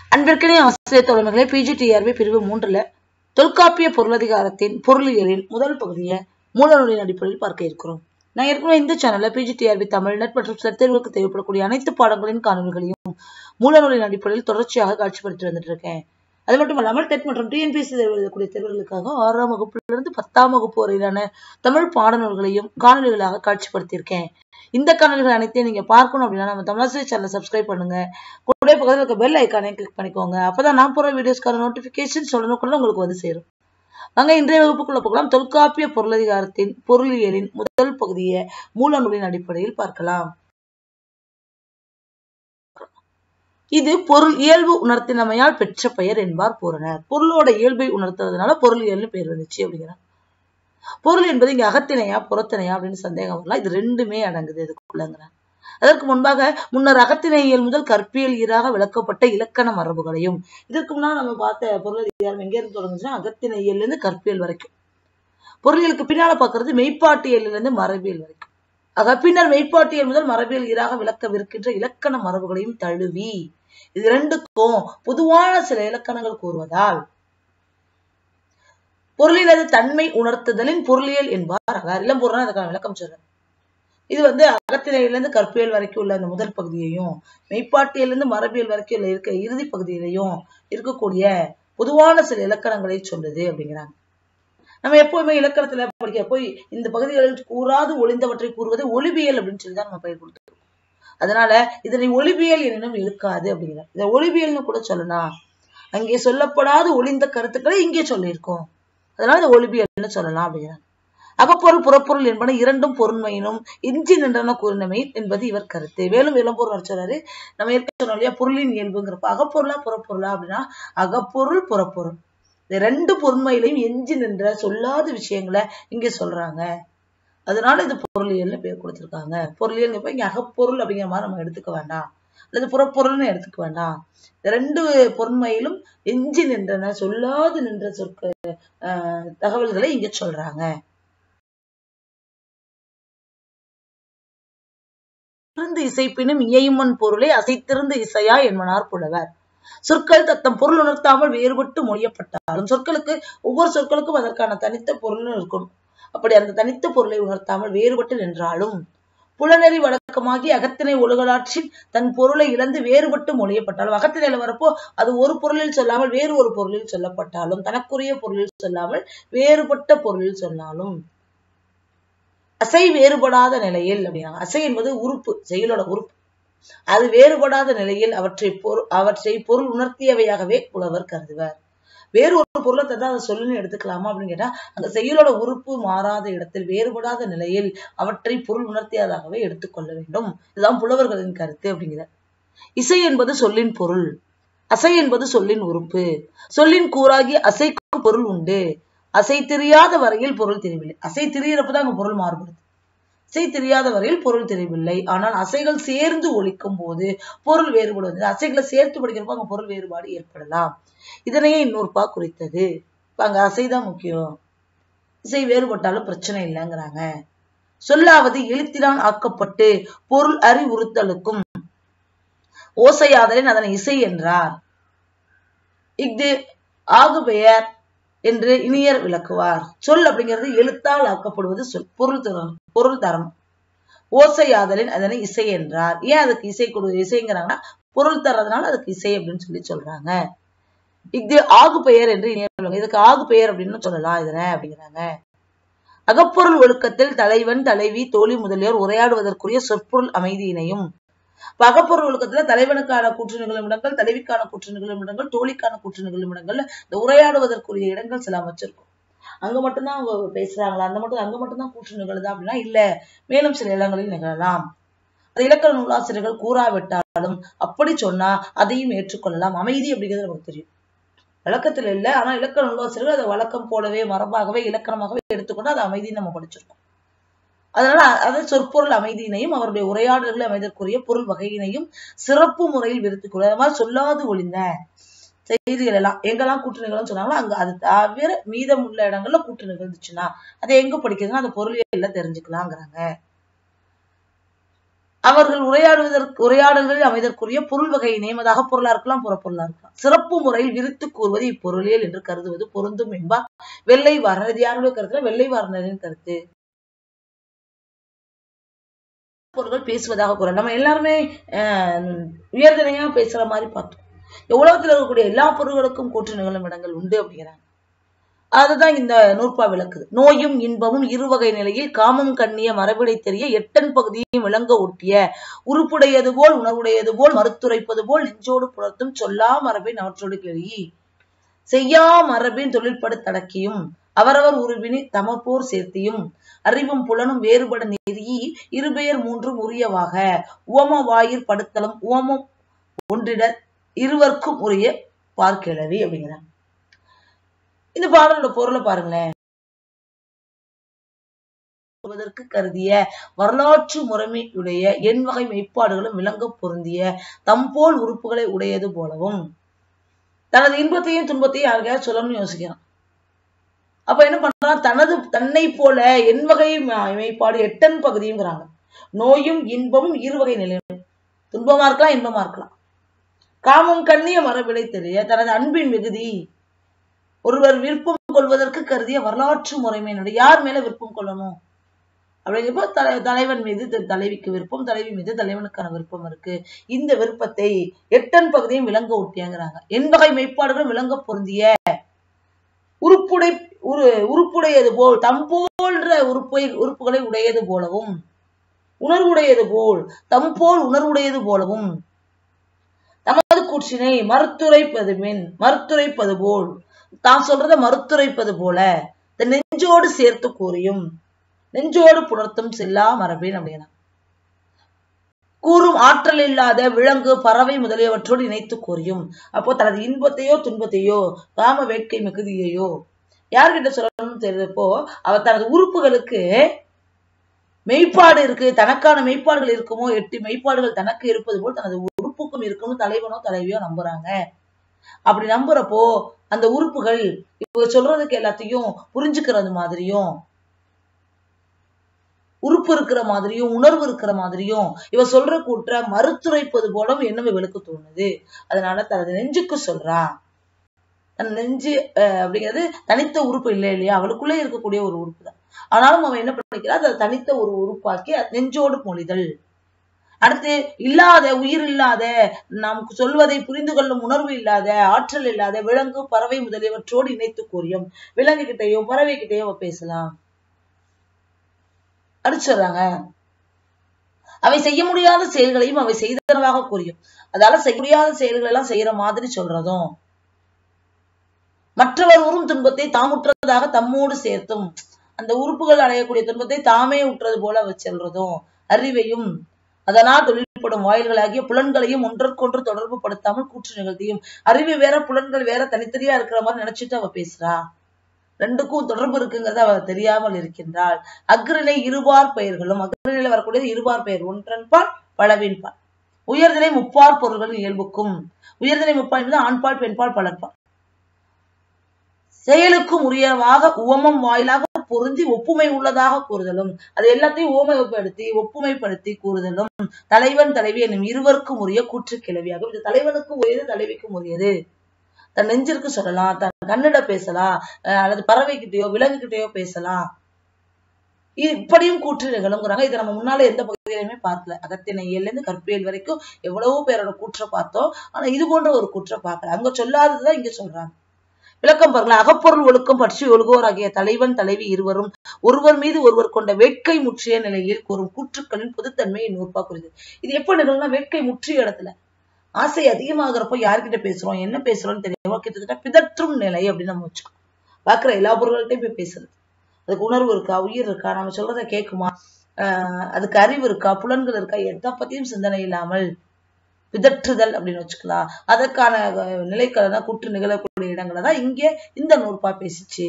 அன்பிற்கினே ஆசிரியர் தோழமைகளே பிஜிடிஆர்பி பிரிவு மூன்றுல தொல்காப்பிய பொருளதிகாரத்தின் பொருளியலின் முதல் பகுதியை மூலநூலின் அடிப்படையில் பார்க்க இருக்கிறோம் நான் ஏற்கனவே இந்த சேனல்ல பிஜிடிஆர்பி தமிழ் நெட் மற்றும் சத்தேர்வுக்கு தேவைப்படக்கூடிய அனைத்து பாடங்களின் காணொலிகளையும் மூலநூலின் அடிப்படையில் தொடர்ச்சியாக காட்சிப்படுத்தி வந்துட்டு இருக்கேன் அது மட்டும் இல்லாமல் டெட் மற்றும் டிஎன்பிஎஸ்சி தேர்வு எழுதக்கூடிய தேர்வுகளுக்காக ஆறாம் வகுப்பிலிருந்து பத்தாம் வகுப்பு வரையிலான தமிழ் பாடநூல்களையும் காணொலிகளாக காட்சிப்படுத்தியிருக்கேன் இந்த காணொலிகள் அனைத்தையும் நீங்க பார்க்கணும் அப்படின்னா நம்ம தமிழாசிரியர் சேனலை சப்ஸ்கிரைப் பண்ணுங்க கூட பக்கத்தில் இருக்க பெல் ஐக்கானையும் கிளிக் பண்ணிக்கோங்க அப்பதான் நான் போற வீடியோஸ்க்கான நோட்டிபிகேஷன் சொல்லணுக்குள்ள உங்களுக்கு வந்து சேரும் வாங்க இன்றைய வகுப்புக்குள்ள போகலாம் தொல்காப்பிய பொருளதிகாரத்தின் பொருளியலின் முதல் பகுதியை மூலநூலின் அடிப்படையில் பார்க்கலாம் இது பொருள் இயல்பு உணர்த்தினமையால் பெற்ற பெயர் என்பார் பூரணர் பொருளோட இயல்பை உணர்த்துறதுனால பொருள் இயல்பு பெயர் வந்துச்சு அப்படிங்கிறார் பொருள் என்பது இங்க அகத்தினையா புறத்தினையா அப்படின்னு சந்தேகம் வரலாம் இது ரெண்டுமே அடங்குது இதுக்குள்ளங்கிறார் அதற்கு முன்பாக முன்னர் அகத்திணையியல் முதல் கற்பியல் ஈராக விளக்கப்பட்ட இலக்கண மரபுகளையும் இதற்கு முன்னால் நம்ம பார்த்த பொருளதிகாரம் எங்க இருந்து தொடங்குச்சுன்னா அகத்திணையியல் இருந்து கற்பியல் வரைக்கும் பொருளியலுக்கு பின்னால பார்க்கறது மெய்ப்பாட்டியலில் இருந்து மரபியல் வரைக்கும் ஆக பின்னர் மெய்ப்பாட்டியல் முதல் மரபியல் ஈராக விளக்கவிருக்கின்ற இலக்கண மரபுகளையும் தழுவி இது ரெண்டுக்கும் பொதுவான சில இலக்கணங்கள் கூறுவதால் பொருளினது தன்மை உணர்த்துதலின் பொருளியல் என்பார் அகார் இளம் பொருள் அதுக்கான விளக்கம் சொல்றேன் இது வந்து அகத்திணையிலிருந்து கற்பியல் வரைக்கும் உள்ள அந்த முதல் பகுதியையும் மெய்ப்பாட்டியிலிருந்து மரபியல் வரைக்கும் உள்ள இருக்க இறுதி பகுதியிலையும் இருக்கக்கூடிய பொதுவான சில இலக்கணங்களை சொல்லுது அப்படிங்கிறாங்க நம்ம எப்பவுமே இலக்கணத்துல படிக்க போய் இந்த பகுதிகளில் கூறாது ஒளிந்தவற்றை கூறுவது ஒளிபியல் அப்படின்னு சொல்லி தான் நம்ம பெயர் கொடுத்துருக்கோம் அதனால இதனை ஒளிபியல் எனினும் இழுக்காது அப்படிங்கிறார் இதை ஒளிபியல்னு கூட சொல்லலாம் அங்கே சொல்லப்படாத ஒளிந்த கருத்துக்களை இங்கே சொல்லியிருக்கோம் அதனால இதை ஒளிபியல்னு சொல்லலாம் அப்படிங்கிறாங்க அகப்பொருள் புறப்பொருள் என்பன இரண்டும் பொருண்மையினும் இஞ்சி நின்றன கூறினமை என்பது இவர் கருத்து வேலும் இளம்பொருள் சொல்றாரு நம்ம ஏற்க சொன்னோம் இல்லையா பொருளின் இயல்புங்கிறப்ப அகப்பொருளா புறப்பொருளா அப்படின்னா அகப்பொருள் புறப்பொருள் இந்த ரெண்டு பொருண்மையிலையும் எஞ்சி நின்ற சொல்லாத விஷயங்களை இங்க சொல்றாங்க அதனால இது பொருளியல்னு பேர் கொடுத்திருக்காங்க பொருளியல் இங்க அகப்பொருள் அப்படிங்கிற மாதிரி நம்ம எடுத்துக்க வேண்டாம் அல்லது புறப்பொருள்னு எடுத்துக்க வேண்டாம் ரெண்டு பொருண்மையிலும் எஞ்சி நின்றன சொல்லாது நின்ற சொற்க தகவல்களை இங்க சொல்றாங்க திருந்து இசைப்பினும் இயையுமன் பொருளை அசைத்திருந்து இசையா என்பனார் புலவர் சொற்கள் தத்தம் பொருள் உணர்த்தாமல் வேறுபட்டு மொழியப்பட்டாலும் சொற்களுக்கு ஒவ்வொரு சொற்களுக்கும் அதற்கான தனித்த பொருள் இருக்கும் அப்படி அந்த தனித்த பொருளை உணர்த்தாமல் வேறுபட்டு நின்றாலும் புலனறி வழக்கமாகி அகத்தினை ஒழுகலாற்றின் தன் பொருளை இழந்து வேறுபட்டு மொழியப்பட்டாலும் அகத்தினையில வரப்போ அது ஒரு பொருளில் சொல்லாமல் வேறு ஒரு பொருளில் சொல்லப்பட்டாலும் தனக்குரிய பொருளில் சொல்லாமல் வேறுபட்ட பொருளில் சொன்னாலும் அசை வேறுபடாத நிலையில் அப்படின்னா அசை என்பது உறுப்பு செயலோட உறுப்பு அது வேறுபடாத நிலையில் அவற்றை பொருள் அவற்றை பொருள் உணர்த்தியவையாகவே புலவர் கருதுவர் வேறு ஒரு பொருளை தந்தா அதை சொல்லுன்னு எடுத்துக்கலாமா அப்படின்னு கேட்டா அந்த செயலோட உறுப்பு மாறாத இடத்தில் வேறுபடாத நிலையில் அவற்றை பொருள் உணர்த்தியதாகவே எடுத்துக்கொள்ள வேண்டும் இதுதான் புலவர்களின் கருத்து அப்படிங்கிறார் இசை என்பது சொல்லின் பொருள் அசை என்பது சொல்லின் உறுப்பு சொல்லின் கூறாகி அசைக்கும் பொருள் உண்டு அசை தெரியாத வரையில் பொருள் தெரியவில்லை அசை தெரியிறப்பதான் அங்க பொருள் மாறுபடுது அசை தெரியாத வரையில் பொருள் தெரியவில்லை ஆனால் அசைகள் சேர்ந்து ஒழிக்கும் போது பொருள் வேறுபடுவது அசைகளை சேர்த்து படிக்கிறப்ப அங்க பொருள் வேறுபாடு ஏற்படலாம் இதனையே இன்னொரு பா குறித்தது இப்ப அங்க அசைதான் முக்கியம் இசை வேறுபட்டாலும் பிரச்சனை இல்லைங்கிறாங்க சொல்லாவது எழுத்தினால் ஆக்கப்பட்டு பொருள் அறிவுறுத்தலுக்கும் ஓசையாதலின் அதனை இசை என்றார் இஃது ஆகு பெயர் என்று இனியர் விளக்குவார் சொல் அப்படிங்கிறது எழுத்தால் ஆக்கப்படுவது சொல் பொருள் தரும் பொருள் தரம் ஓசையாதலின் அதனை இசை என்றார் ஏன் அதுக்கு இசை கொடு இசைங்கிறாங்கன்னா பொருள் தர்றதுனால அதுக்கு இசை அப்படின்னு சொல்லி சொல்றாங்க இது ஆகு பெயர் என்று இனியர் இதுக்கு ஆகு பெயர் அப்படின்னு சொல்லலாம் இதனை அப்படிங்கிறாங்க அகப்பொருள் ஒழுக்கத்தில் தலைவன் தலைவி தோழி முதலியோர் உரையாடுவதற்குரிய சொற்பொருள் அமைதியினையும் அகப்பொருள் ஒழுக்கத்துல தலைவனுக்கான கூற்று நிகழும் இடங்கள் தலைவிக்கான கூற்று நிகழும் இடங்கள் தோழிக்கான கூற்று நிகழும் இடங்கள் இந்த உரையாடுவதற்குரிய இடங்கள் சில அமைச்சிருக்கும் அங்க மட்டும்தான் அவங்க பேசுறாங்களா அந்த மட்டும் அங்க மட்டும்தான் கூற்று நிகழுதா அப்படின்னா இல்ல மேலும் சில இடங்களில் நிகழலாம் அது இலக்கண நூலாசிரியர்கள் கூறாவிட்டாலும் அப்படி சொன்னா அதையும் ஏற்றுக்கொள்ளலாம் அமைதி அப்படிங்கிறது நமக்கு தெரியும் வழக்கத்துல இல்ல ஆனா இலக்கண நூலாசிரியர்கள் அதை வழக்கம் போலவே மரபாகவே இலக்கணமாகவே எடுத்துக்கொண்டு அது அமைதின்னு நம்ம படிச்சிருக்கோம் அதனால அது சொற்பொருள் அமைதியினையும் அவருடைய உரையாடல்களை அமைதற்குரிய பொருள் வகையினையும் சிறப்பு முறையில் விருத்துக் அது மாதிரி சொல்லாது ஒளிந்த செய்திகள் எல்லாம் எங்கெல்லாம் கூட்டு நிகழ்வு சொன்னாங்களோ அங்க அது தவிர மீதம் உள்ள இடங்கள்ல கூட்டு நிகழ்ந்துச்சுன்னா அதை எங்க படிக்கிறதுன்னா அந்த பொருளியல்ல தெரிஞ்சுக்கலாங்கிறாங்க அவர்கள் உரையாடுவதற்கு உரையாடல்களில் அமைதற்குரிய பொருள் வகை நேமதாக பொருளா இருக்கலாம் புறப்பொருளா இருக்கலாம் சிறப்பு முறையில் விரித்து கூறுவது இப்பொருளியல் என்று கருதுவது பொருந்தும் என்பார் வெள்ளை வாரணர் இது யாருடைய கருத்துல வெள்ளை வாரணரின் கருத்து பொருள்கள் பேசுவதாக கூற நம்ம எல்லாருமே அஹ், உயர்தனையா பேசுற மாதிரி பார்த்தோம் உலகத்துல இருக்கக்கூடிய எல்லா பொருள்களுக்கும் கூற்று நிகழும் இடங்கள் உண்டு அப்படிங்கிறாங்க அதுதான் இந்த நூற்பா விளக்குது நோயும் இன்பமும் இருவகை நிலையில் காமம் கண்ணிய மரபிடை தெரிய எட்டன் பகுதியும் விளங்க ஒட்டிய உருப்புடையது போல் உணர்வுடையது போல் மறுத்துரைப்பது போல் நெஞ்சோடு புலர்த்தும் சொல்லா மரபின் அவற்றோடு கிளி செய்யா மரபின் தொழிற்படுத்தடக்கியும் அவரவர் உருவினி தமப்போர் சேர்த்தியும் அறிவும் புலனும் வேறுபட நெறியி இருபெயர் மூன்றும் உரியவாக உவம வாயிற் படுத்தலும் உவமம் ஒன்றிட இருவர்க்கும் உரிய பார்க்கிழவி அப்படிங்கிறாங்க இந்த பாடலோட பொருளை பாருங்களேன் சொல்வதற்கு கருதிய வரலாற்று முறைமையுடைய எண் வகை மெய்ப்பாடுகளும் விளங்க பொருந்திய தம்போல் உறுப்புகளை உடையது போலவும் தனது இன்பத்தையும் துன்பத்தையும் யாருக்கையாவது சொல்லணும்னு யோசிக்கிறான் அப்ப என்ன பண்றான் தனது தன்னை போல எண் வகை ம- மெய்ப்பாடு எட்டன் பகுதியுங்கிறாங்க நோயும் இன்பமும் இருவகை நிலையும் துன்பமா இருக்கலாம் இன்பமா இருக்கலாம் காமம் கண்ணிய மரபிலை தெரிய தனது அன்பின் மிகுதி ஒருவர் விருப்பம் கொள்வதற்கு கருதிய வரலாற்று முறைமையினுடைய யார் மேல விருப்பம் கொள்ளணும் அப்படிங்கிறப்போ தலை தலைவன் மீது த- தலைவிக்கு விருப்பம் தலைவி மீது தலைவனுக்கான விருப்பம் இருக்கு இந்த விருப்பத்தை எட்டன் பகுதியும் விளங்க ஒட்டியாங்கிறாங்க என் வகை மெய்ப்பாடுகள் விளங்க பொருந்திய உறுப்புடை உரு உறுப்புடையது போல் தம்போன்ற உறுப்பை உறுப்புகளை உடையது போலவும் உணர்வுடையது போல் தம்போல் உணர்வுடையது போலவும் தமது கூற்றினை மறுத்துரைப்பது மின் மறுத்துரைப்பது போல் தான் சொல்றத மறுத்துரைப்பது போல இந்த நெஞ்சோடு சேர்த்து கூறியும் நெஞ்சோடு புணர்த்தும் செல்லா மரபின் அப்படின்னா கூறும் ஆற்றல் இல்லாத விலங்கு பறவை முதலியவற்றோடு இணைத்து கூறியும் அப்போ தனது இன்பத்தையோ துன்பத்தையோ காம வேட்கை மிகுதியையோ யார்கிட்ட சொல்லணும்னு தெரிஞ்சப்போ அவர் தனது உறுப்புகளுக்கு மெய்ப்பாடு இருக்கு தனக்கான மெய்ப்பாடுகள் இருக்குமோ எட்டு மெய்ப்பாடுகள் தனக்கு இருப்பது போல் தனது உறுப்புக்கும் இருக்கும்னு தலைவனோ தலைவியோ நம்புறாங்க அப்படி நம்புறப்போ அந்த உறுப்புகள் இவங்க சொல்றதுக்கு எல்லாத்தையும் புரிஞ்சுக்கிறது மாதிரியும் உறுப்பு இருக்கிற மாதிரியும் உணர்வு இருக்கிற மாதிரியும் இவ சொல்ற கூற்ற மறுத்துரைப்பது போலவும் எண்ணம் இவளுக்கு தோணுது அதனால தனது நெஞ்சுக்கு சொல்றா தன் நெஞ்சு அஹ், அப்படிங்கிறது தனித்த உறுப்பு இல்லை இல்லையா அவளுக்குள்ளே இருக்கக்கூடிய ஒரு உறுப்பு தான் ஆனாலும் அவன் என்ன பண்ணிக்கிறா அதை தனித்த ஒரு உறுப்பாக்கி அது நெஞ்சோடு மொழிதல் அடுத்து இல்லாத உயிர் இல்லாத நமக்கு சொல்வதை புரிந்து கொள்ளும் உணர்வு இல்லாத ஆற்றல் இல்லாத விலங்கு பறவை முதலியவற்றோடு இணைத்து கூறியும் விலங்கு கிட்டயோ பறவை கிட்டயோ அவ பேசலாம் அடுத்து சொல்றாங்க அவை செய்ய முடியாத செயல்களையும் அவை செய்தனவாக கூறியும் அதால செய்ய முடியாத செயல்கள் எல்லாம் செய்யற மாதிரி சொல்றதும் மற்றவர் உறும் துன்பத்தை தாமுற்றதாக தம்மோடு சேர்த்தும் அந்த உறுப்புகள் அடையக்கூடிய துன்பத்தை தாமே உற்றது போல அவ செல்றதும் அறிவையும் அதனால் தொழில்படும் வாயில்களாகிய புலன்களையும் ஒன்றற்கொன்று தொடர்பு படுத்தாமல் கூற்று நிகழ்த்தியும் அறிவு வேற புலன்கள் வேற தனித்தனியா இருக்கிற மாதிரி நினைச்சிட்டு அவ பேசுறா ரெண்டுக்கும் தொடர்பு இருக்குங்கிறத அவ தெரியாமல் இருக்கின்றாள் அக்ரிணை இருபார் பெயர்களும் அக்ரிணையில வரக்கூடியது இருபார் பெயர் ஒன்றன்பால் பலவின்பால் உயர்தினை முப்பார் பொருள்களின் இயல்புக்கும் உயர்தினை முப்பால் என்பது ஆண்பால் பெண்பால் பலர்பால் செயலுக்கும் உரியவாக உவமம் வாயிலாக பொருந்தி ஒப்புமை உள்ளதாக கூறுதலும் அது எல்லாத்தையும் உவமைப்படுத்தி ஒப்புமைப்படுத்தி கூறுதலும் தலைவன் தலைவி என்னும் இருவருக்கும் உரிய கூற்று கிளவியாகும் இது தலைவனுக்கும் உரியது தலைவிக்கும் உரியது தன் நெஞ்சிற்கு சொல்லலாம் தன் கண்ணிட பேசலாம் அஹ் அல்லது பறவைகிட்டயோ விலங்குகிட்டயோ பேசலாம் இ- இப்படியும் கூற்று நிகழுங்கிறாங்க இதை நம்ம முன்னால எந்த பகுதியிலுமே பார்க்கல அகத்திணையில இருந்து கற்பியல் வரைக்கும் எவ்வளவோ பேரோட கூற்றை பார்த்தோம் ஆனா இது போன்ற ஒரு கூற்றை பார்க்கல அங்க சொல்லாததுதான் இங்க சொல்றாங்க விளக்கம் பாருங்களேன் அகப்பொருள் ஒழுக்கம் பற்றி ஒழுகுவோர் ஆகிய தலைவன் தலைவி இருவரும் ஒருவர் மீது ஒருவர் கொண்ட வேட்கை முற்றிய நிலையில் கூறும் கூற்றுக்களின் பொதுத்தன்மையை நூற்பா குறிது இது எப்ப நிகழும்னா வேட்கை முற்றிய இடத்துல ஆசை அதிகமாகிறப்போ யார்கிட்ட பேசுறோம் என்ன பேசுறோம்னு தெரியாம கிட்டத்தட்ட பிதற்றும் நிலை அப்படின்னு நம்ம வச்சுக்கோம் பாக்குற எல்லா பொருள்கள்ட்டையும் போய் பேசுறது அதுக்கு உணர்வு இருக்கா உயிர் இருக்கா நம்ம சொல்றத கேட்குமா ஆஹ் அதுக்கு அறிவு இருக்கா புலன்கள் இருக்கா எதை பத்தியும் சிந்தனை இல்லாமல் பிதற்றுதல் அப்படின்னு வச்சுக்கலாம் அதற்கான அஹ், நிலைக்களை தான் குற்று நிகழக்கூடிய இடங்களை தான் இங்கே இந்த நூற்பா பேசிச்சு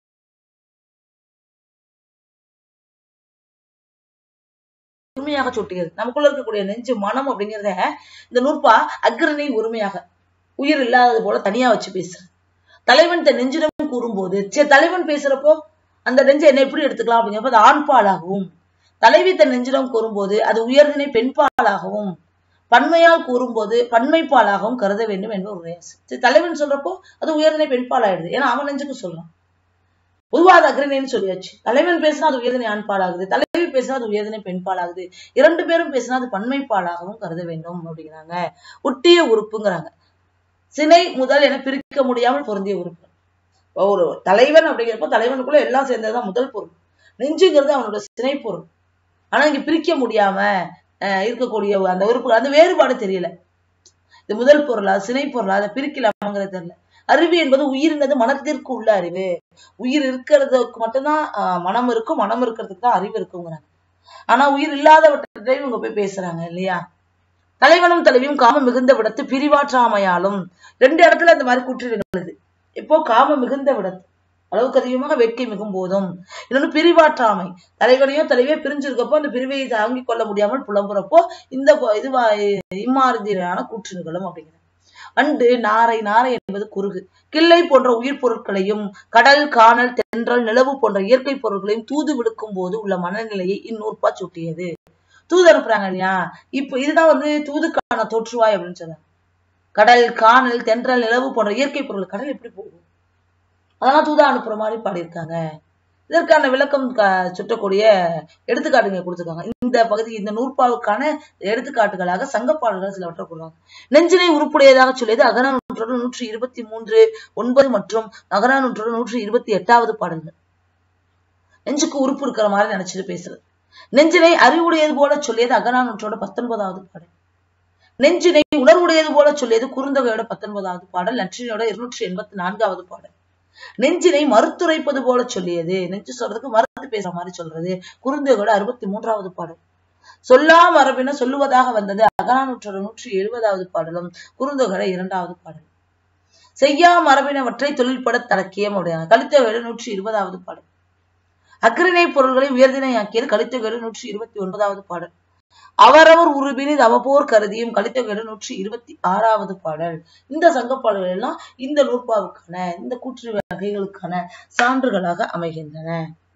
உரிமையாக சுட்டியது நமக்குள்ள இருக்கக்கூடிய நெஞ்சு மனம் அப்படிங்கிறத இந்த நூற்பா அக்ரணை உரிமையாக உயிர் இல்லாதது போல தனியா வச்சு பேசுறது தலைவன் தன் நெஞ்சிடம் கூறும்போது சரி தலைவன் பேசுறப்போ அந்த நெஞ்சை என்ன எப்படி எடுத்துக்கலாம் அப்படிங்கிறப்ப அது ஆண்பாலாகவும் தலைவி தன் நெஞ்சிடம் கூறும்போது அது உயர்தினை பெண்பாலாகவும் பன்மையால் கூறும்போது பன்மைப்பாலாகவும் கருத வேண்டும் என்பது உரையாசு தலைவன் சொல்றப்போ அது உயர்தினை பெண்பால் ஆயிடுது ஏன்னா அவன் நெஞ்சுக்கு சொல்றான் பொதுவா அது அக்ரிணைன்னு சொல்லியாச்சு தலைவன் பேசினா அது உயர்தினை ஆண்பால் ஆகுது தலைவி பேசினா அது உயர்தினை பெண்பால் ஆகுது இரண்டு பேரும் பேசினா அது பன்மைப்பாலாகவும் கருத வேண்டும் அப்படிங்கிறாங்க ஒட்டிய உறுப்புங்கிறாங்க சினை முதல் என பிரிக்க முடியாமல் பொருந்திய உறுப்பு ஒரு தலைவன் அப்படிங்கிறப்ப தலைவனுக்குள்ள எல்லாம் சேர்ந்ததுதான் முதல் பொருள் நெஞ்சுங்கிறது அவனோட சினை பொருள் ஆனா இங்க பிரிக்க முடியாம அஹ், இருக்கக்கூடிய அந்த உறுப்பு அந்த வேறுபாடு தெரியல இது முதல் பொருளா சினை பொருளா அதை பிரிக்கலாமாங்கிறது தெரியல அறிவு என்பது உயிருங்கிறது மனத்திற்கு உள்ள அறிவு உயிர் இருக்கிறதுக்கு மட்டும்தான் ஆஹ், மனம் இருக்கும் மனம் இருக்கிறதுக்கு தான் அறிவு இருக்குங்கிறாங்க ஆனா உயிர் இல்லாதவற்றையும் இவங்க போய் பேசுறாங்க இல்லையா தலைவனும் தலைவியும் காமம் மிகுந்த விடத்து பிரிவாற்றாமையாலும் ரெண்டு இடத்துல இந்த மாதிரி கூற்று நிகழுது இப்போ காமம் மிகுந்த விடத்து அளவுக்கு அதிகமாக வேட்கை மிகும் போதும் இன்னொன்னு பிரிவாற்றாமை தலைவனையோ தலைவியோ பிரிஞ்சிருக்கப்போ அந்த பிரிவை தாங்கிக் கொள்ள முடியாமல் புலம்புறப்போ இந்த பொ- இது இம்மாறுதியான கூற்று நிகழும் அப்படிங்கிறாங்க அண்டு நாரை நாரை என்பது குறுகு கிள்ளை போன்ற உயிர் பொருட்களையும் கடல் காணல் தென்றல் நிலவு போன்ற இயற்கை பொருட்களையும் தூது விடுக்கும் போது உள்ள மனநிலையை இந்நூற்பா சுட்டியது தூது அனுப்புறாங்க இல்லையா இப்ப இதுதான் வந்து தூதுக்கான தோற்றுவாய் அப்படின்னு சொல்றாங்க கடல் காணல் தென்றல் நிலவு போன்ற இயற்கை பொருள் கடல் எப்படி போகும் அதெல்லாம் தூதா அனுப்புற மாதிரி பாடியிருக்காங்க இதற்கான விளக்கம் க- சுட்டக்கூடிய எடுத்துக்காட்டுங்க கொடுத்துருக்காங்க இந்த பகுதி இந்த நூற்பாவுக்கான எடுத்துக்காட்டுகளாக சங்கப்பாடல்கள் சிலவற்றை கொடுறாங்க நெஞ்சினை உருப்புடையதாக சொல்லியது அகநானூற்றோடு நூற்றி இருபத்தி மூன்று ஒன்பது மற்றும் அகநானூற்றோடு நூற்றி இருபத்தி எட்டாவது பாடல்கள் நெஞ்சுக்கு உறுப்பு இருக்கிற மாதிரி நினைச்சிட்டு பேசுறது நெஞ்சினை அறிவுடையது போல சொல்லியது அகநானூற்றோட பத்தொன்பதாவது பாடல் நெஞ்சினை உணர்வுடையது போல சொல்லியது குறுந்தொகையோட பத்தொன்பதாவது பாடல் நற்றினையோட இருநூற்றி எண்பத்தி நான்காவது பாடல் நெஞ்சினை மறுத்துரைப்பது போல சொல்லியது நெஞ்சு சொல்றதுக்கு மறுத்து பேசுற மாதிரி சொல்றது குறுந்தொகையோட அறுபத்தி மூன்றாவது பாடல் சொல்லா மரபின சொல்லுவதாக வந்தது அகநானூற்றோட நூற்றி எழுபதாவது பாடலும் குறுந்தொகையோட இரண்டாவது பாடல் செய்யா மரபினவற்றை தொழில்பட தடக்கியம் அப்படிங்க கலித்தொகையோட நூற்றி இருபதாவது பாடல் அக்ரிணை பொருள்களை உயர்தினையாக்கியது கலித்தொகையோட நூற்றி இருபத்தி ஒன்பதாவது பாடல் அவரவர் உருபினில் அவபோர் கருதியும் கலித்தொகையோட நூற்றி இருபத்தி ஆறாவது பாடல் இந்த சங்க பாடல்கள் எல்லாம் இந்த நூற்பாவுக்கான இந்த கூற்று வகைகளுக்கான சான்றுகளாக அமைகின்றன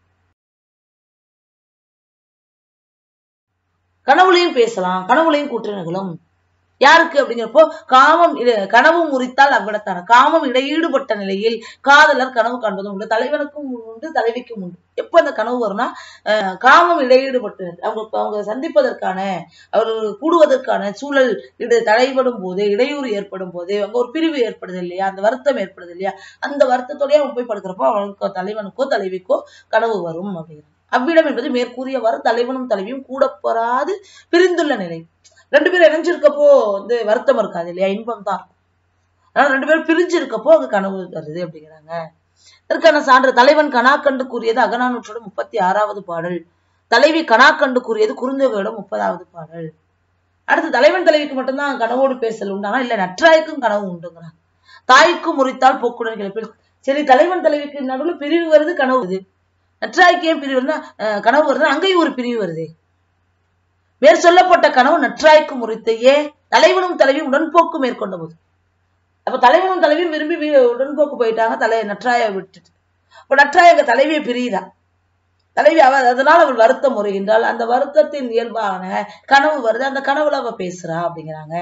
கனவுலையும் பேசலாம் கனவுலையும் கூற்று நிகழும் யாருக்கு அப்படிங்கிறப்போ காமம் இட- கனவு முறித்தால் அவ்விடத்தான காமம் இடையீடுபட்ட நிலையில் காதலர் கனவு காண்பதும் உண்டு தலைவனுக்கும் உண்டு தலைவிக்கும் உண்டு எப்ப அந்த கனவு வரும்னா அஹ், காமம் இடையீடுபட்டு அவங்க அவங்க சந்திப்பதற்கான அவர்கள் கூடுவதற்கான சூழல் இது தடைபடும் போது இடையூறு ஏற்படும் போது அங்க ஒரு பிரிவு ஏற்படுது இல்லையா அந்த வருத்தம் ஏற்படுது இல்லையா அந்த வருத்தத்தோடய அவன் போய் படுக்கிறப்போ அவனுக்கு தலைவனுக்கோ தலைவிக்கோ கனவு வரும் அப்படிங்கிறாங்க அவ்விடம் என்பது மேற்கூறியவாறு தலைவனும் தலைவியும் கூட பொறாது பிரிந்துள்ள நிலை ரெண்டு பேரும் இணைஞ்சிருக்கப்போ வந்து வருத்தம் இருக்காது இல்லையா இன்பம் தான் இருக்கும் ஆனா ரெண்டு பேரும் பிரிஞ்சு இருக்கப்போ அங்க கனவு வருது அப்படிங்கிறாங்க இதற்கான சான்று தலைவன் கணாக்கண்டு கூறியது அகநானூற்றோட முப்பத்தி ஆறாவது பாடல் தலைவி கணாக்கண்டு கூறியது குறுந்தொகையோட முப்பதாவது பாடல் அடுத்து தலைவன் தலைவிக்கு மட்டும்தான் கனவோடு பேசல் உண்டு ஆனா இல்ல நற்றாய்க்கும் கனவு உண்டுங்கிறாங்க தாய்க்கும் முறித்தால் போக்குடன் கிளப்பில் சரி தலைவன் தலைவிக்கு நடுவுல பிரிவு வருது கனவு வருது நற்றாய்க்கு ஏன் பிரிவு வருதுன்னா அஹ், கனவு வருது அங்கேயும் ஒரு பிரிவு வருது மேற் சொல்லப்பட்ட கனவு நற்றாய்க்கு முறித்து ஏன் தலைவனும் தலைவியும் உடன்போக்கு மேற்கொண்ட போது அப்ப தலைவனும் தலைவியும் விரும்பி வீ- உடன்போக்கு போயிட்டாங்க தலை நற்றாயை விட்டுட்டு அப்ப நற்றாய் அங்க தலைவியை பிரியுதா தலைவி அவ அதனால அவள் வருத்தம் முறைகின்றாள் அந்த வருத்தத்தின் இயல்பான கனவு வருது அந்த கனவுல அவ பேசுறா அப்படிங்கிறாங்க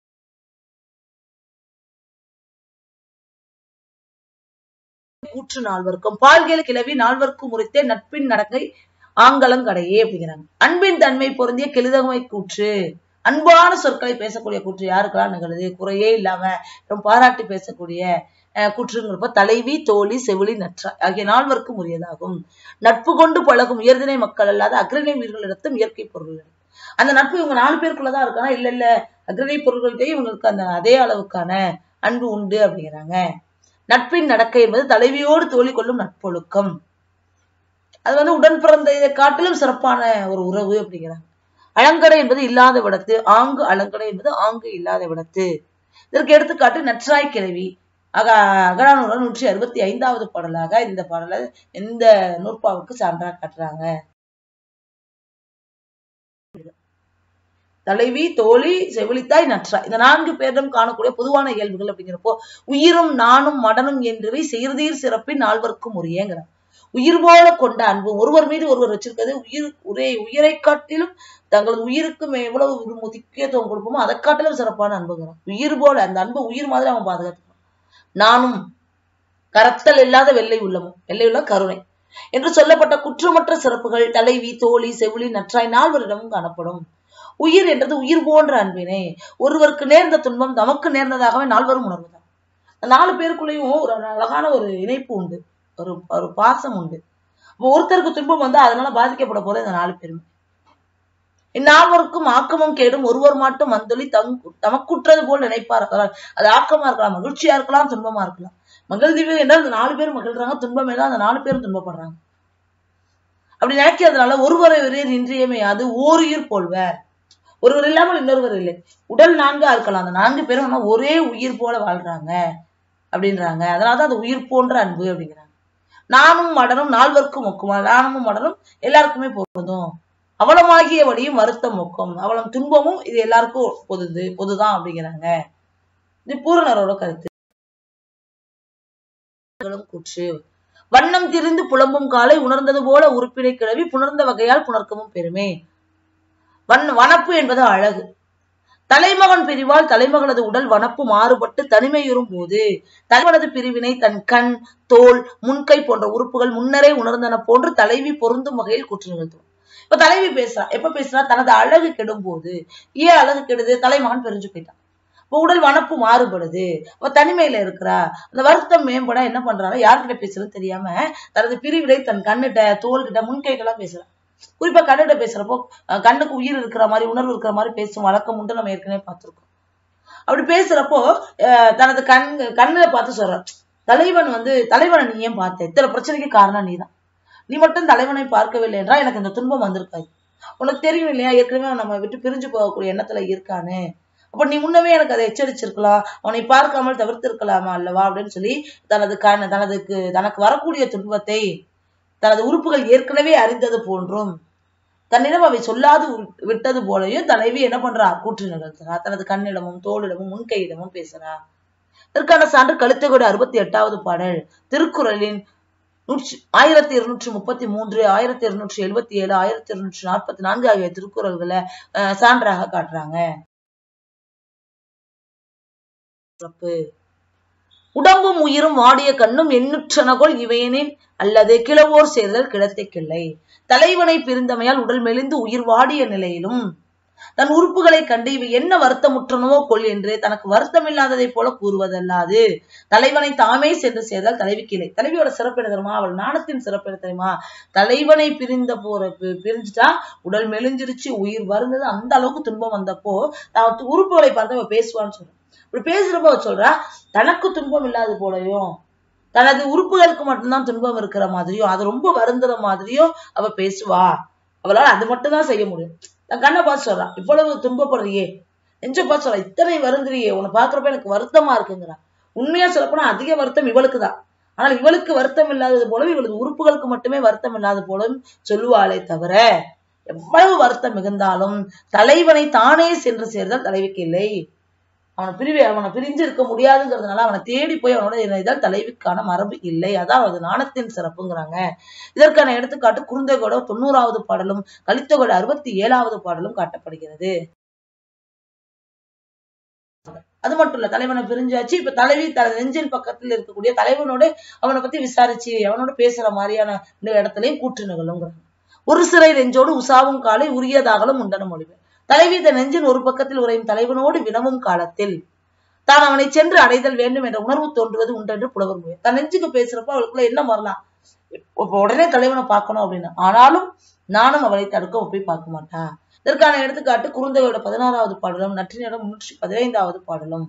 கூற்று நால்வர்க்கும் பால்கேல் கிளவி நால்வர்க்கும் முறித்தே நட்பின் நடக்கை ஆங்கலங்கடையே அப்படிங்கிறாங்க அன்பின் தன்மை பொருந்திய கெழுதமை கூற்று அன்பான சொற்களை பேசக்கூடிய கூற்று யாருக்கெல்லாம் நிகழுது குறையே இல்லாம ரொம்ப பாராட்டி பேசக்கூடிய அஹ், கூற்றுங்கிறப்ப தலைவி தோழி செவிலி நற்றா ஆகிய நால்வர்க்கும் உரியதாகும் நட்பு கொண்டு பழகும் உயர்தினை மக்கள் அல்லாத அக்ரிணை உயிர்களிடத்தும் இயற்கை பொருள்கள் அந்த நட்பு இவங்க நாலு பேருக்குள்ளதான் இருக்கானா இல்ல இல்ல அக்ரிணை பொருள்கள்கிட்டயும் இவங்களுக்கு அந்த அதே அளவுக்கான அன்பு உண்டு அப்படிங்கிறாங்க நட்பின் நடக்கை என்பது தலைவியோடு தோழி கொள்ளும் நட்பொழுக்கம் அது வந்து உடன் பிறந்த இதை காட்டிலும் சிறப்பான ஒரு உறவு அப்படிங்கிறாங்க அலங்கடை என்பது இல்லாத விடத்து ஆங்கு அலங்கடை என்பது ஆங்கு இல்லாத விடத்து இதற்கு எடுத்துக்காட்டு நற்றாய் கிழவி அக அகரானூறு நூற்றி அறுபத்தி ஐந்தாவது பாடலாக இந்த பாடலை இந்த நூற்பாவுக்கு சான்றாக காட்டுறாங்க தலைவி தோழி செவிலித்தாய் நற்றாய் இந்த நான்கு பேரிடம் காணக்கூடிய பொதுவான இயல்புகள் அப்படிங்கிறப்போ உயிரும் நானும் மடனும் என்றவை செய்தீர் சிறப்பின் நால்வர்க்கும் உரியங்கிறார் உயிர் போல கொண்ட அன்பும் ஒருவர் மீது ஒருவர் வச்சிருக்கிறது உயிர் ஒரே உயிரை காட்டிலும் தங்களது உயிருக்கு மே- எவ்வளவு ஒரு முக்கியத்துவம் கொடுப்போமோ அதை காட்டிலும் சிறப்பான அன்புங்கிறான் உயிர் போல அந்த அன்பை உயிர் மாதிரி அவன் பாதுகாத்துக்கிறான் நானும் கரத்தல் இல்லாத வெள்ளை உள்ளமும் வெள்ளை உள்ள கருணை என்று சொல்லப்பட்ட குற்றமற்ற சிறப்புகள் தலைவி தோழி செவிலி நற்றாய் நால்வரிடமும் காணப்படும் உயிர் என்றது உயிர் போன்ற அன்பினை ஒருவருக்கு நேர்ந்த துன்பம் நமக்கு நேர்ந்ததாகவே நால்வரும் உணர்வதாம் இந்த நாலு பேருக்குள்ளேயும் ஒரு அழகான ஒரு இணைப்பு உண்டு ஒரு ஒரு பாசம் உண்டு அப்போ ஒருத்தருக்கு துன்பம் வந்தா அதனால பாதிக்கப்பட போல இந்த நாலு பேரும் இந்நால்வருக்கும் ஆக்கமும் கேடும் ஒருவர் மட்டும் வந்தொலி தம் தமக்குற்றது போல் நினைப்பார் அது ஆக்கமா இருக்கலாம் மகிழ்ச்சியா இருக்கலாம் துன்பமா இருக்கலாம் மகிழ்வு என்றால் அந்த நாலு பேர் மகிழ்றாங்க துன்பம் என்றால் அந்த நாலு பேரும் துன்பப்படுறாங்க அப்படி நினைக்கிறதுனால ஒருவரை ஒருவர் இன்றியமையாது ஓருயிர் போல்வர் ஒருவர் இல்லாமல் இன்னொருவர் இல்லை உடல் நான்கா இருக்கலாம் அந்த நான்கு பேரும் ஆனா ஒரே உயிர் போல வாழ்றாங்க அப்படின்றாங்க அதனாலதான் அது உயிர் போன்ற அன்பு அப்படிங்கிறாங்க நானும் மடனும் நால்வர்க்கும் ஒக்குமா நானும் மடனும் எல்லாருக்குமே பொருந்தும் அவலமாகிய வழியும் வருத்தம் ஒக்கும் அவலம் துன்பமும் இது எல்லாருக்கும் பொதுது பொதுதான் அப்படிங்கிறாங்க இது பூரணரோட கருத்து கூற்று வண்ணம் திரிந்து புலம்பும் காலை உணர்ந்தது போல உறுப்பினை கிளவி புணர்ந்த வகையால் புணர்க்கமும் பெருமே வன் வனப்பு என்பது அழகு தலைமகன் பிரிவால் தலைமகளது உடல் வனப்பு மாறுபட்டு தனிமையுறும் போது தலைவனது பிரிவினை தன் கண் தோல் முன்கை போன்ற உறுப்புகள் முன்னரே உணர்ந்தன போன்று தலைவி பொருந்தும் வகையில் குற்றம் நிகழ்த்தும் இப்ப தலைவி பேசுறா எப்ப பேசுறா தனது அழகு கெடும் போது ஏன் அழகு கெடுது தலைமகன் பிரிஞ்சு போயிட்டான் இப்ப உடல் வனப்பு மாறுபடுது அவ தனிமையில இருக்கிறா அந்த வருத்தம் மேம்பட என்ன பண்றாரா யார்கிட்ட பேசுறது தெரியாம தனது பிரிவினை தன் கண்ணுகிட்ட தோள்கிட்ட முன்கைகளாம் பேசுறா குறிப்பா கண்ணுகிட்ட பேசுறப்போ அஹ் கண்ணுக்கு உயிர் இருக்கிற மாதிரி உணர்வு இருக்கிற மாதிரி பேசும் வழக்கம் உண்டு நம்ம ஏற்கனவே பார்த்திருக்கோம் அப்படி பேசுறப்போ அஹ் தனது கண் கண்ணுல பார்த்து சொல்றான் தலைவன் வந்து தலைவனை நீ ஏன் பார்த்த இத்தனை பிரச்சனைக்கு காரணம் நீதான் நீ மட்டும் தலைவனை பார்க்கவில்லை என்றால் எனக்கு இந்த துன்பம் வந்திருக்காது உனக்கு தெரியும் இல்லையா ஏற்கனவே அவன் நம்ம விட்டு பிரிஞ்சு போகக்கூடிய எண்ணத்துல இருக்கான்னு அப்ப நீ முன்னமே எனக்கு அதை எச்சரிச்சிருக்கலாம் அவனை பார்க்காமல் தவிர்த்திருக்கலாமா அல்லவா அப்படின்னு சொல்லி தனது கண் தனதுக்கு தனக்கு வரக்கூடிய துன்பத்தை தனது உறுப்புகள் ஏற்கனவே அறிந்தது போன்றும் தன்னிடம் அவை சொல்லாது உ- விட்டது போலயும் தலைவி என்ன பண்றா கூற்று நிகழ்த்துறா தனது கண்ணிடமும் தோளிடமும் முன்கையிடமும் பேசுறா இதற்கான சான்று கழுத்தகோடு அறுபத்தி எட்டாவது பாடல் திருக்குறளின் நூற்றி ஆயிரத்தி இருநூற்றி முப்பத்தி மூன்று ஆயிரத்தி இருநூற்றி எழுபத்தி ஏழு ஆயிரத்தி இருநூற்றி நாற்பத்தி நான்கு ஆகிய திருக்குறள்களை அஹ், சான்றாக காட்டுறாங்க சிறப்பு உடம்பும் உயிரும் வாடிய கண்ணும் எண்ணுற்றனகொள் இவையனின் அல்லது கிழவோர் சேர்தல் கிடத்தை கிள்ளை தலைவனை பிரிந்தமையால் உடல் மெலிந்து உயிர் வாடிய நிலையிலும் தன் உறுப்புகளை கண்டு இவை என்ன வருத்தமுற்றனவோ கொள் என்று தனக்கு வருத்தமில்லாததைப் போல கூறுவதல்லாது தலைவனை தாமே சென்று சேர்ந்தால் தலைவி கிளை தலைவியோட சிறப்பு என்ன தெரியுமா அவள் நாணத்தின் சிறப்பு என்ன தெரியுமா தலைவனை பிரிந்த போற பி- பிரிஞ்சுட்டா உடல் மெலிஞ்சிருச்சு உயிர் வருந்தது அந்த அளவுக்கு துன்பம் வந்தப்போ நான் து- உறுப்புகளை பார்த்து அவ பேசுவான்னு சொல்றேன் இப்படி பேசுறப்ப அவ சொல்றா தனக்கு துன்பம் இல்லாத போலயும் தனது உறுப்புகளுக்கு மட்டும்தான் துன்பம் இருக்கிற மாதிரியும் அது ரொம்ப வருந்துற மாதிரியும் அவ பேசுவா அவளால் அது மட்டும் தான் செய்ய முடியும் தன் கண்ணை பார்த்து சொல்றா இவ்வளவு துன்பப்படுறியே நெஞ்ச பார்த்து சொல்றா இத்தனை வருந்துறியே உன்னை பாக்குறப்ப எனக்கு வருத்தமா இருக்குங்கிறா உண்மையா சொல்லப்போனா அதிக வருத்தம் இவளுக்கு தான் ஆனால் இவளுக்கு வருத்தம் இல்லாதது போலவும் இவளது உறுப்புகளுக்கு மட்டுமே வருத்தம் இல்லாத போலவும் சொல்லுவாளே தவிர எவ்வளவு வருத்தம் மிகுந்தாலும் தலைவனை தானே சென்று சேர்ந்தால் தலைவிக்கு இல்லை அவனை பிரிவே அவனை பிரிஞ்சு இருக்க முடியாதுங்கிறதுனால அவனை தேடி போய் அவனோட இணைந்தால் தலைவிக்கான மரபு இல்லை அதான் அது நாணத்தின் சிறப்புங்கிறாங்க இதற்கான எடுத்துக்காட்டு குறுந்தகோட தொண்ணூறாவது பாடலும் கலித்தகோட அறுபத்தி ஏழாவது பாடலும் காட்டப்படுகிறது அது மட்டும் இல்ல தலைவனை பிரிஞ்சாச்சு இப்ப தலைவி தனது நெஞ்சின் பக்கத்தில் இருக்கக்கூடிய தலைவனோட அவனை பத்தி விசாரிச்சு அவனோட பேசுற மாதிரியான இந்த இடத்துலயும் கூற்று நிகழுங்கிறாங்க ஒரு சிறை நெஞ்சோடு உசாவும் காலை உரியதாகலும் உண்டன மொழிபெயர் தலைவி தன் நெஞ்சின் ஒரு பக்கத்தில் உறையும் தலைவனோடு வினவும் காலத்தில் தான் அவனை சென்று அடைதல் வேண்டும் என்ற உணர்வு தோன்றுவது உண்டென்று புலவர் மொழி தன் நெஞ்சுக்கு பேசுறப்ப அவளுக்குள்ள என்ன வரலாம் இப்ப உடனே தலைவனை பார்க்கணும் அப்படின்னு ஆனாலும் நானும் அவளை தடுக்க போய் பார்க்க மாட்டேன் இதற்கான எடுத்துக்காட்டு குறுந்தகையோட பதினாறாவது பாடலும் நற்றினிடம் முன்னூற்றி பதினைந்தாவது பாடலும்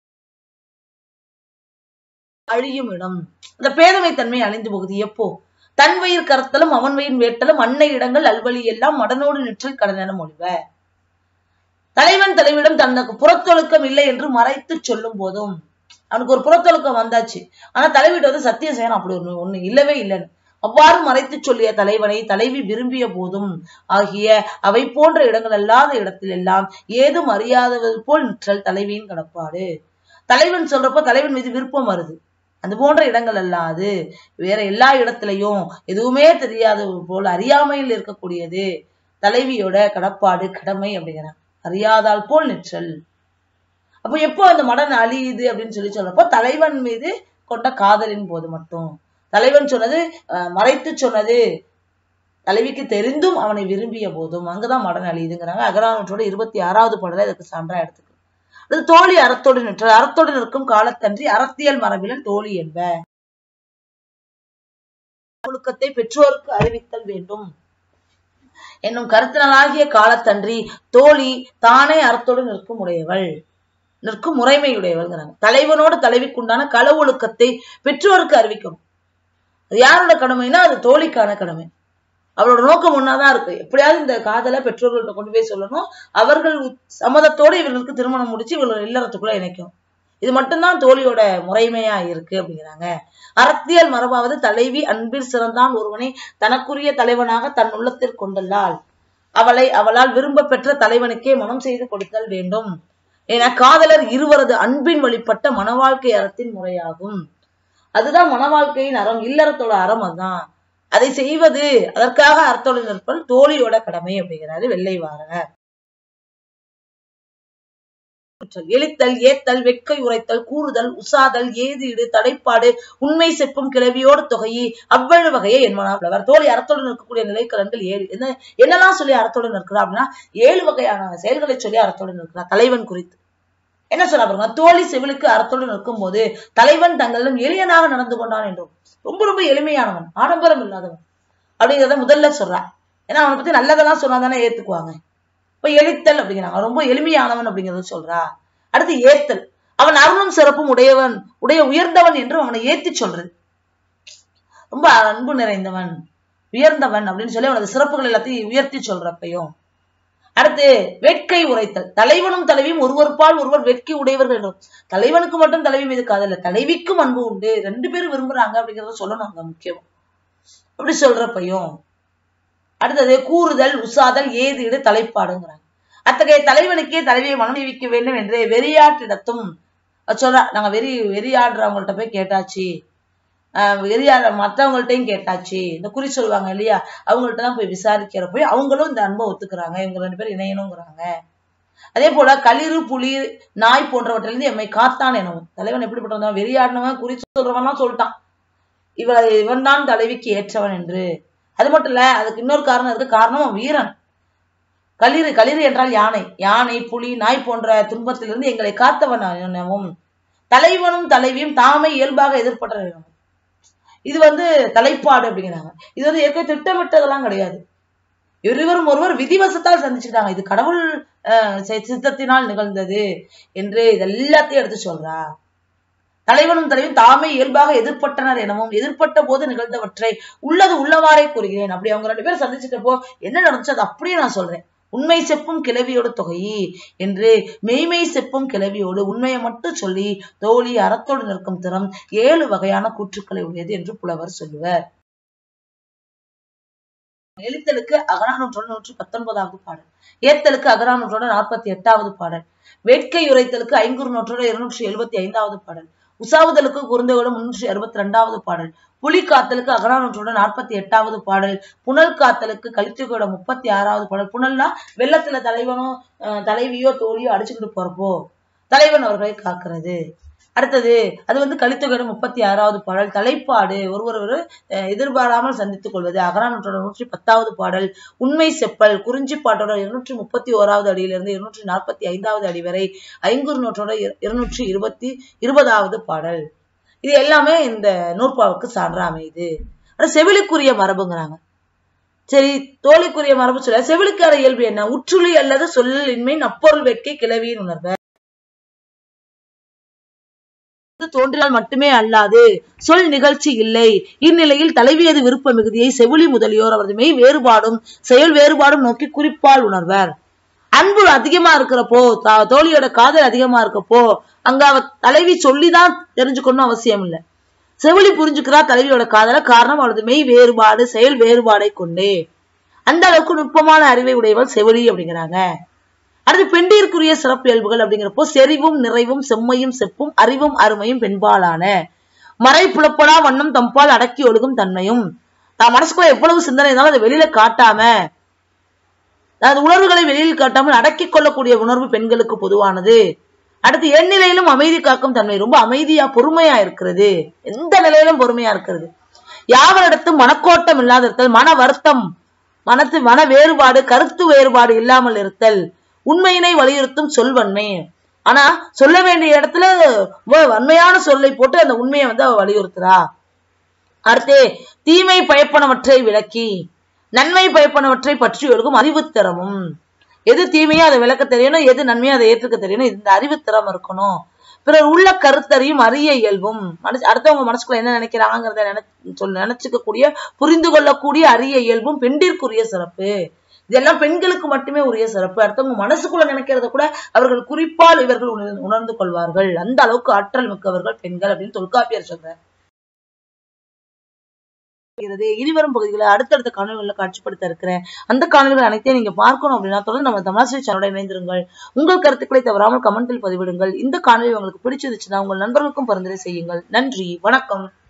அழியும் இடம் அந்த பேதமை தன்மை அழிந்து போகுது எப்போ தன் வயிர் கரத்தலும் அவன் வயிர் வேட்டலும் அன்னை இடங்கள் அல்வழி எல்லாம் மடனோடு நிற்றல் கடனென மொழிவ தலைவன் தலைவிடம் தனக்கு புறத்தொழுக்கம் இல்லை என்று மறைத்து சொல்லும் போதும் அவனுக்கு ஒரு புறத்தொழுக்கம் வந்தாச்சு ஆனா தலைவிட்ட வந்து சத்தியம் செய்யணும் அப்படி ஒண்ணு ஒண்ணு இல்லவே இல்லைன்னு அவ்வாறு மறைத்து சொல்லிய தலைவனை தலைவி விரும்பிய போதும் ஆகிய அவை போன்ற இடங்கள் அல்லாத இடத்தில் எல்லாம் ஏதும் அறியாதது போல் நிற்றல் தலைவியின் கடப்பாடு தலைவன் சொல்றப்ப தலைவன் மீது விருப்பம் வருது அது போன்ற இடங்கள் அல்லாது வேற எல்லா இடத்துலயும் எதுவுமே தெரியாத போல் அறியாமையில் இருக்கக்கூடியது தலைவியோட கடப்பாடு கடமை அப்படிங்கிறாங்க அறியாதால் போல் நிற்றல் அப்போ எப்போ அந்த மடன் அழியுது அப்படின்னு சொல்லி சொல்றப்போ தலைவன் மீது கொண்ட காதலின் போது மட்டும் தலைவன் சொன்னது அஹ், மறைத்து சொன்னது தலைவிக்கு தெரிந்தும் அவனை விரும்பிய போதும் அங்கதான் மடன் அழியுதுங்கிறாங்க அகராமற்றோட இருபத்தி ஆறாவது பாடல இதுக்கு சான்றா எடுத்துக்கு அது தோழி அறத்தோடு நிற்றது அறத்தோடு நிற்கும் காலத்தன்றி அரசியல் மரபிலன் தோழி என்ப ஒழுக்கத்தை பெற்றோருக்கு அறிவித்தல் வேண்டும் என்னும் கருத்தினலாகிய காலத்தன்றி தோழி தானே அறத்தோடு நிற்கும் உடையவள் நிற்கும் முறைமையுடையவள்ங்கிறாங்க தலைவனோடு தலைவிக்குண்டான கள ஒழுக்கத்தை பெற்றோருக்கு அறிவிக்கணும் அது யாரோட கடமைன்னா அது தோழிக்கான கடமை அவளோட நோக்கம் ஒன்னாதான் இருக்கு எப்படியாவது இந்த காதலை பெற்றோர்கள்ட்ட கொண்டு போய் சொல்லணும் அவர்கள் சம்மதத்தோடு இவர்களுக்கு திருமணம் முடிச்சு இவர்கள் இல்லறத்துக்குள்ள இணைக்கும் இது மட்டும்தான் தோழியோட முறைமையா இருக்கு அப்படிங்கிறாங்க அரசியல் மரபாவது தலைவி அன்பில் சிறந்தான் ஒருவனை தனக்குரிய தலைவனாக தன் உள்ளத்தில் கொண்டுள்ளாள் அவளை அவளால் விரும்ப பெற்ற தலைவனுக்கே மனம் செய்து கொடுத்தல் வேண்டும் என காதலர் இருவரது அன்பின் வழிபட்ட மனவாழ்க்கை அறத்தின் முறையாகும் அதுதான் மனவாழ்க்கையின் அறம் இல்லறத்தோட அறம் அதுதான் அதை செய்வது அதற்காக அர்த்தோடு நிற்பல் தோழியோட கடமை அப்படிங்கிறாரு வெள்ளைவாரர் எளித்தல் ஏத்தல் வெட்கை உரைத்தல் கூறுதல் உசாதல் ஏதீடு தடைப்பாடு உண்மை செப்பும் கிளவியோடு தொகையி அவ்வளவு வகையை என்மனா புலவர் தோழி அறத்தோடு நிற்கக்கூடிய நிலைக்கலன்கள் ஏழு என்ன என்னெல்லாம் சொல்லி அறத்தோடு நிற்கிறா அப்படின்னா ஏழு வகையான செயல்களை சொல்லி அறத்தோடு நிற்கிறார் தலைவன் குறித்து என்ன சொல்ல பாருங்க தோழி செவிலுக்கு அறத்தோடு நிற்கும் போது தலைவன் தங்களிடம் எளியனாக நடந்து கொண்டான் என்றும் ரொம்ப ரொம்ப எளிமையானவன் ஆடம்பரம் இல்லாதவன் அப்படிங்கிறத முதல்ல சொல்றான் ஏன்னா அவனை பத்தி நல்லதெல்லாம் சொன்னா தானே ஏத்துக்குவாங்க இப்ப எளித்தல் அப்படிங்கிறாங்க ரொம்ப எளிமையானவன் அப்படிங்கறத சொல்றா அடுத்து ஏத்தல் அவன் அருளும் சிறப்பும் உடையவன் உடைய உயர்ந்தவன் என்று அவனை ஏத்தி சொல்றது ரொம்ப அன்பு நிறைந்தவன் உயர்ந்தவன் அப்படின்னு சொல்லி அவனது சிறப்புகள் எல்லாத்தையும் உயர்த்தி சொல்றப்பையும் அடுத்து வேட்கை உரைத்தல் தலைவனும் தலைவியும் ஒருவருப்பால் ஒருவர் வேட்கை உடையவர்கள் என்றும் தலைவனுக்கு மட்டும் தலைவி மீது காதல் தலைவிக்கும் அன்பு உண்டு ரெண்டு பேரும் விரும்புறாங்க அப்படிங்கறத சொல்லணும் அங்க முக்கியம் அப்படி சொல்றப்பையும் அடுத்தது கூறுதல் உசாதல் ஏதீடு தலைப்பாடுங்கிறாங்க அத்தகைய தலைவனுக்கே தலைவியை மனநிவிக்க வேண்டும் என்று வெறியாட்டிடத்தும் சொல்ற நாங்க வெறி வெறியாடுறவங்கள்ட்ட போய் கேட்டாச்சு ஆஹ் வெறியாட மற்றவங்கள்ட்டையும் கேட்டாச்சு இந்த குறி சொல்லுவாங்க இல்லையா அவங்கள்ட்ட தான் போய் விசாரிக்கிற போய் அவங்களும் இந்த அன்பை ஒத்துக்கிறாங்க இவங்க ரெண்டு பேரும் இணையணுங்கிறாங்க அதே போல களிறு புலி நாய் போன்றவற்றிலிருந்து எம்மை காத்தான் எனவும் தலைவன் எப்படிப்பட்டவன் வெறியாடினவன் குறி சொல்றவன்லாம் சொல்லிட்டான் இவளை இவன் தான் தலைவிக்கு ஏற்றவன் என்று அது மட்டும் இல்ல அதுக்கு இன்னொரு காரணம் இருக்கு காரணம் அவன் வீரன் களிறு களிறு என்றால் யானை யானை புலி நாய் போன்ற துன்பத்திலிருந்து எங்களை காத்தவன் எனவும் தலைவனும் தலைவியும் தாமே இயல்பாக எதிர்பட்ட இது வந்து தலைப்பாடு அப்படிங்கிறாங்க இது வந்து ஏற்கனவே திட்டமிட்டதெல்லாம் கிடையாது இருவரும் ஒருவர் விதிவசத்தால் சந்திச்சுக்கிட்டாங்க இது கடவுள் அஹ், சி- சித்தத்தினால் நிகழ்ந்தது என்று இது எல்லாத்தையும் எடுத்து சொல்றா தலைவனும் தலைவியும் தாமே இயல்பாக எதிர்பட்டனர் எனவும் எதிர்பட்ட போது நிகழ்ந்தவற்றை உள்ளது உள்ளவாறே கூறுகிறேன் அப்படி அவங்க ரெண்டு பேரும் சந்திச்சுட்டப்போ என்ன நடந்துச்சு அது அப்படியே நான் சொல்றேன் உண்மை செப்பும் கிளவியோடு தொகையி என்று மெய்மை செப்பும் கிளவியோடு உண்மையை மட்டும் சொல்லி தோழி அறத்தோடு நிற்கும் திறம் ஏழு வகையான கூற்றுக்களை உடையது என்று புலவர் சொல்லுவர் எழுத்தலுக்கு அகரானூற்றோடு நூற்றி பத்தொன்பதாவது பாடல் ஏத்தலுக்கு அகரானூற்றோடு நாற்பத்தி எட்டாவது பாடல் வேட்கை உரைத்தலுக்கு ஐங்குறு நூற்றோடு இருநூற்றி எழுபத்தி ஐந்தாவது பாடல் உசாவுதலுக்கு குறுந்தோடு முன்னூற்றி அறுபத்தி ரெண்டாவது பாடல் புலி காத்தலுக்கு அகரானூற்றோட நாற்பத்தி எட்டாவது பாடல் புனல் காத்தலுக்கு கலித்துக்கோட முப்பத்தி ஆறாவது பாடல் புனல்னா வெள்ளத்துல தலைவனோ அஹ், தலைவியோ தோழியோ அடிச்சுக்கிட்டு போறப்போ தலைவன் அவர்களை காக்கிறது அடுத்தது அது வந்து கலித்தொகையோட முப்பத்தி ஆறாவது பாடல் தலைப்பாடு ஒருவர் ஒரு அஹ், எதிர்பாராமல் சந்தித்துக் கொள்வது அகரானூற்றோட நூற்றி பத்தாவது பாடல் உண்மை செப்பல் குறிஞ்சி பாட்டோட இருநூற்றி முப்பத்தி ஓராவது அடியிலிருந்து இருநூற்றி நாற்பத்தி ஐந்தாவது அடி வரை ஐங்குறு நூற்றோட இரு- இருநூற்றி இருபத்தி இருபதாவது பாடல் இது எல்லாமே இந்த நூற்பாவுக்கு சான்றா அமையுது ஆனா செவிலுக்குரிய மரபுங்கிறாங்க சரி தோழிக்குரிய மரபு சொல்ல செவிலுக்கான இயல்பு என்ன உற்றுளி அல்லது சொல்லல் இன்மை நப்பொருள் வேட்கை கிளவியின் உணர்வு தோன்றினால் மட்டுமே அல்லாது சொல் நிகழ்ச்சி இல்லை இந்நிலையில் தலைவியது விருப்ப மிகுதியை செவிலி முதலியோர் அவரது மெய் வேறுபாடும் செயல் வேறுபாடும் நோக்கி குறிப்பால் உணர்வர் அன்பு அதிகமா இருக்கிறப்போ தா- தோழியோட காதல் அதிகமா இருக்கப்போ அங்க அவ தலைவி சொல்லிதான் தெரிஞ்சுக்கணும் அவசியம் இல்லை செவிலி புரிஞ்சுக்கிறா தலைவியோட காதல காரணம் அவளது மெய் வேறுபாடு செயல் வேறுபாடை கொண்டே அந்த அளவுக்கு நுட்பமான அறிவை உடையவள் செவிலி அப்படிங்கிறாங்க அடுத்து பெண்டிற்குரிய சிறப்பு இயல்புகள் அப்படிங்கிறப்போ செறிவும் நிறைவும் செம்மையும் செப்பும் அறிவும் அருமையும் பெண்பாலான மறை புலப்படா வண்ணம் தம்பால் அடக்கி ஒழுகும் தன்மையும் தான் மனசுக்குள்ள எவ்வளவு சிந்தனை இருந்தாலும் அதை வெளியில காட்டாம அதாவது உணர்வுகளை வெளியில் காட்டாமல் அடக்கிக் கொள்ளக்கூடிய உணர்வு பெண்களுக்கு பொதுவானது அடுத்து எந்நிலையிலும் அமைதி காக்கும் தன்மை ரொம்ப அமைதியா பொறுமையா இருக்கிறது எந்த நிலையிலும் பொறுமையா இருக்கிறது யாவரிடத்தும் மனக்கோட்டம் இல்லாத இருத்தல் மன வருத்தம் மனத்து மன வேறுபாடு கருத்து வேறுபாடு இல்லாமல் இருத்தல் உண்மையினை வலியுறுத்தும் சொல்வன்மை ஆனா சொல்ல வேண்டிய இடத்துல வ- வன்மையான சொல்லை போட்டு அந்த உண்மையை வந்து அவ வலியுறுத்துறா அடுத்து தீமை பயப்பனவற்றை விளக்கி நன்மை பயப்பனவற்றை பற்றி ஒழுகும் அறிவுத்திறமும் எது தீமையோ அதை விளக்க தெரியணும் எது நன்மையோ அதை ஏற்றுக்க தெரியணும் இந்த அறிவுத்திறம் இருக்கணும் பிறர் உள்ள கருத்தறியும் அரிய இயல்பும் மனசு அடுத்தவங்க மனசுக்குள்ள என்ன நினைக்கிறாங்கிறத நினை சொல் நினைச்சுக்க கூடிய புரிந்து கொள்ளக்கூடிய அரிய இயல்பும் பெண்டிற்குரிய சிறப்பு இதெல்லாம் பெண்களுக்கு மட்டுமே உரிய சிறப்பு அடுத்தவங்க மனசுக்குள்ள நினைக்கிறத கூட அவர்கள் குறிப்பால் இவர்கள் உணர்- உணர்ந்து கொள்வார்கள் அந்த அளவுக்கு ஆற்றல் மிக்கவர்கள் பெண்கள் அப்படின்னு தொல்காப்பியர் சொல்றார் இருக்கிறது. இனிவரும் பகுதிகளை அடுத்தடுத்த காணொலிகளில் காட்சிப்படுத்த இருக்கிறேன் அந்த காணொலிகள் அனைத்தையும் நீங்க பார்க்கணும் அப்படின்னா தொடர்ந்து நம்ம தமிழாசிரி சேனலோட இணைந்திருங்கள் உங்கள் கருத்துக்களை தவறாமல் கமெண்டில் பதிவிடுங்கள் இந்த காணொலி உங்களுக்கு பிடிச்சிருந்துச்சுன்னா உங்கள் நண்பர்களுக்கும் பரிந்துரை செய்யுங்கள் நன்றி வணக்கம்